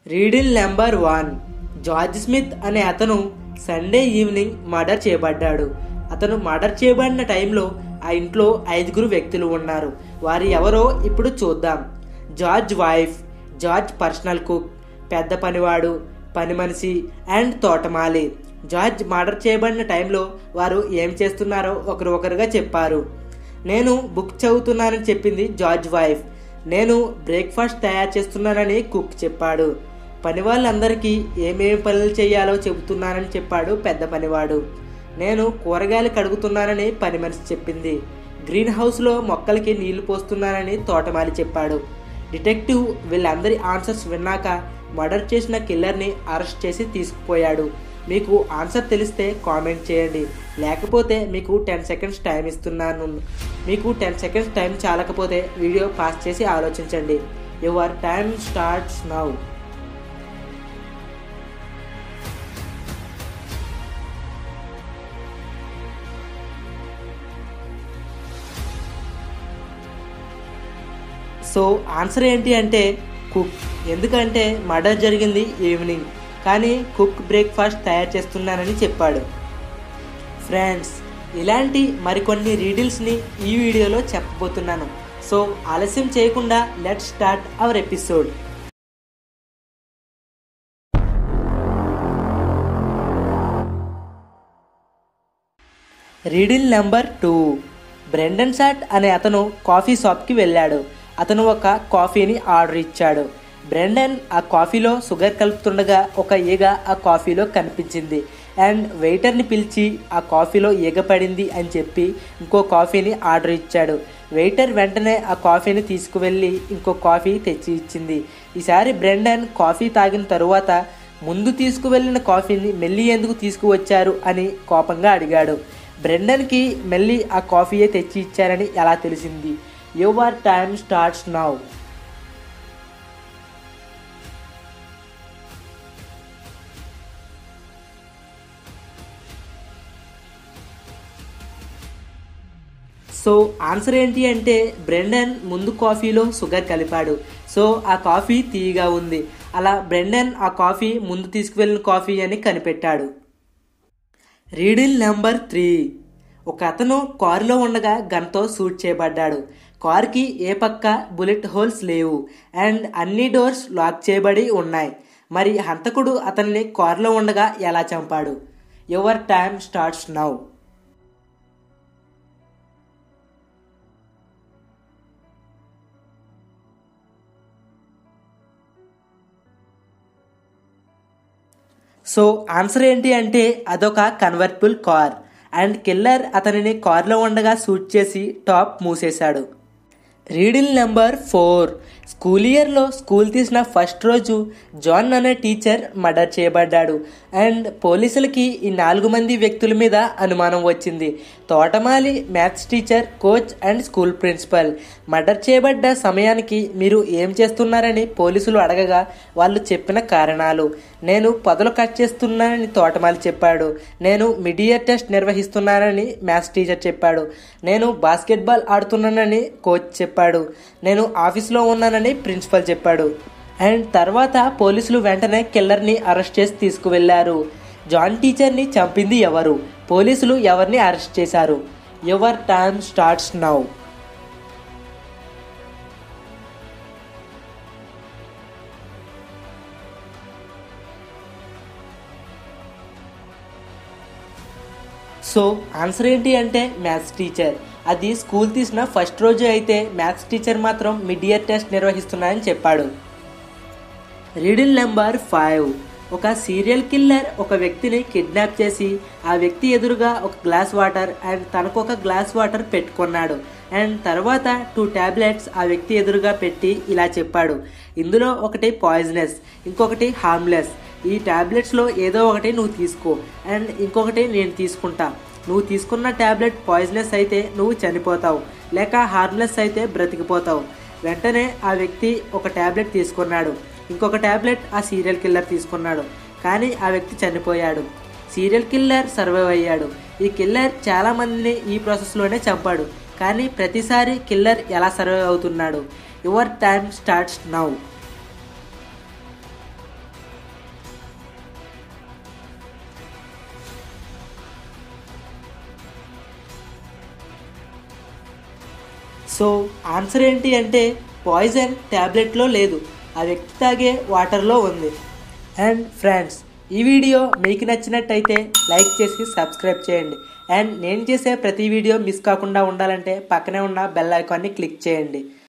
riddle number one George Smith అనే అతను Sunday evening murder చేయబడ్డాడు అతను మర్డర్ చేయబడిన టైంలో ఆ ఇంట్లో ఐదుగురు వ్యక్తులు ఉన్నారు వారు ఎవరో ఇప్పుడు చూద్దాం George wife George personal cook పెద్ద పనివాడు పని మనిషి అండ్ తోటమాలి జార్జ్ మర్డర్ చేయబడిన టైంలో వారు ఏం చేస్తున్నారో ఒకరు ఒకరుగా చెప్పారు నేను బుక్ చదువుతున్నానని చెప్పింది జార్జ్ వైఫ్ నేను బ్రేక్ఫాస్ట్ తయారు చేస్తున్నానని కుక్ చెప్పాడు పని వాళ్ళందరికీ ఏమేమి పనులు చేయాలో చెబుతున్నానని చెప్పాడు పెద్ద పనివాడు నేను కూరగాయలు కడుగుతున్నానని పని మనిషి చెప్పింది గ్రీన్ హౌస్లో మొక్కలకి నీళ్లు పోస్తున్నానని తోటమాలి చెప్పాడు డిటెక్టివ్ వీళ్ళందరి ఆన్సర్స్ విన్నాక మర్డర్ చేసిన కిల్లర్ని అరెస్ట్ చేసి తీసుకుపోయాడు మీకు ఆన్సర్ తెలిస్తే కామెంట్ చేయండి లేకపోతే మీకు టెన్ సెకండ్స్ టైం ఇస్తున్నాను మీకు టెన్ సెకండ్స్ టైం చాలకపోతే వీడియో పాస్ చేసి ఆలోచించండి your time starts now so answer ఏంటి అంటే కుక్ ఎందుకంటే మర్డర్ జరిగింది ఈవినింగ్ కానీ కుక్ బ్రేక్ఫాస్ట్ తయారు చేస్తున్నానని చెప్పాడు ఫ్రెండ్స్ ఇలాంటి మరికొన్ని రీడిల్స్ని ఈ వీడియోలో చెప్పబోతున్నాను సో ఆలస్యం చేయకుండా let start our episode riddle number two Brendan సాట్ అనే అతను కాఫీ షాప్కి వెళ్ళాడు అతను ఒక కాఫీని ఆర్డర్ ఇచ్చాడు బ్రెండన్ ఆ కాఫీలో షుగర్ కలుపుతుండగా ఒక ఈగ ఆ కాఫీలో కనిపించింది అండ్ వెయిటర్ని పిలిచి ఆ కాఫీలో ఈగ పడింది అని చెప్పి ఇంకో కాఫీని ఆర్డర్ ఇచ్చాడు వెయిటర్ వెంటనే ఆ కాఫీని తీసుకువెళ్ళి ఇంకో కాఫీ తెచ్చి ఇచ్చింది ఈసారి బ్రెండన్ కాఫీ తాగిన తరువాత ముందు తీసుకువెళ్ళిన కాఫీని మెల్లి ఎందుకు తీసుకువచ్చారు అని కోపంగా అడిగాడు బ్రెండన్కి మెల్లి ఆ కాఫీయే తెచ్చి ఇచ్చారని ఎలా తెలిసింది your time starts now so answer ఏంటి అంటే బ్రెండన్ ముందు కాఫీలో షుగర్ కలిపాడు సో ఆ కాఫీ తీయగా ఉంది అలా బ్రెండన్ ఆ కాఫీ ముందు తీసుకువెళ్ళిన కాఫీ అని కనిపెట్టాడు రీడిల్ నెంబర్ త్రీ ఒక అతను కారులో ఉండగా గన్తో షూట్ చేయబడ్డాడు కారుకి ఏ పక్క బుల్లెట్ హోల్స్ లేవు అండ్ అన్ని డోర్స్ లాక్ చేయబడి ఉన్నాయి మరి హంతకుడు అతన్ని కారులో ఉండగా ఎలా చంపాడు your time starts now so answer ఏంటి అంటే అదొక కన్వర్టబుల్ కార్ అండ్ కిల్లర్ అతనిని కార్లో ఉండగా షూట్ చేసి టాప్ మూసేశాడు రీడిల్ నెంబర్ ఫోర్ స్కూల్ ఇయర్లో స్కూల్ తీసిన ఫస్ట్ రోజు జాన్ అనే టీచర్ మర్డర్ చేయబడ్డాడు అండ్ పోలీసులకి ఈ నాలుగు మంది వ్యక్తుల మీద అనుమానం వచ్చింది తోటమాలి maths teacher coach and school principal murder చేయబడ్డ సమయానికి మీరు ఏం చేస్తున్నారని పోలీసులు అడగగా వాళ్ళు చెప్పిన కారణాలు నేను పొదలు కట్ చేస్తున్నానని తోటమాలి చెప్పాడు నేను మిడియర్ టెస్ట్ నిర్వహిస్తున్నానని మ్యాథ్స్ టీచర్ చెప్పాడు నేను బాస్కెట్బాల్ ఆడుతున్నానని కోచ్ చెప్పాడు నేను ఆఫీస్లో ఉన్నానని ప్రిన్సిపల్ చెప్పాడు అండ్ తర్వాత పోలీసులు వెంటనే కిల్లర్ని అరెస్ట్ చేసి తీసుకువెళ్లారు జాన్ టీచర్ని చంపింది ఎవరు పోలీసులు ఎవరిని అరెస్ట్ చేశారు your time starts now so answer ఏంటి అంటే మ్యాథ్స్ టీచర్ అది స్కూల్ తీసిన ఫస్ట్ రోజు అయితే మ్యాథ్స్ టీచర్ మాత్రం మిడ్ ఇయర్ టెస్ట్ నిర్వహిస్తున్నాయని చెప్పాడు రీడిల్ నెంబర్ ఫైవ్ ఒక సీరియల్ కిల్లర్ ఒక వ్యక్తిని కిడ్నాప్ చేసి ఆ వ్యక్తి ఎదురుగా ఒక గ్లాస్ వాటర్ అండ్ తనకు ఒక గ్లాస్ వాటర్ పెట్టుకున్నాడు అండ్ తర్వాత టూ ట్యాబ్లెట్స్ ఆ వ్యక్తి ఎదురుగా పెట్టి ఇలా చెప్పాడు ఇందులో ఒకటి పాయిజనస్ ఇంకొకటి హార్మ్లెస్ ఈ ట్యాబ్లెట్స్లో ఏదో ఒకటి నువ్వు తీసుకో అండ్ ఇంకొకటి నేను తీసుకుంటా నువ్వు తీసుకున్న ట్యాబ్లెట్ పాయిజనస్ అయితే నువ్వు చనిపోతావు లేక హార్మ్లెస్ అయితే బ్రతికిపోతావు వెంటనే ఆ వ్యక్తి ఒక ట్యాబ్లెట్ తీసుకున్నాడు ఇంకొక ట్యాబ్లెట్ ఆ సీరియల్ కిల్లర్ తీసుకున్నాడు కానీ ఆ వ్యక్తి చనిపోయాడు సీరియల్ కిల్లర్ సర్వైవ్ అయ్యాడు ఈ కిల్లర్ చాలా మందిని ఈ ప్రాసెస్లోనే చంపాడు కానీ ప్రతిసారి కిల్లర్ ఎలా సర్వైవ్ అవుతున్నాడు your time starts now so answer ఏంటి అంటే పాయిజన్ ట్యాబ్లెట్లో లేదు ఆ వ్యక్తి తాగే వాటర్లో ఉంది అండ్ ఫ్రెండ్స్ ఈ వీడియో మీకు నచ్చినట్టయితే లైక్ చేసి సబ్స్క్రైబ్ చేయండి అండ్ నేను చేసే ప్రతి వీడియో మిస్ కాకుండా ఉండాలంటే పక్కనే ఉన్న బెల్ ఐకాన్ని క్లిక్ చేయండి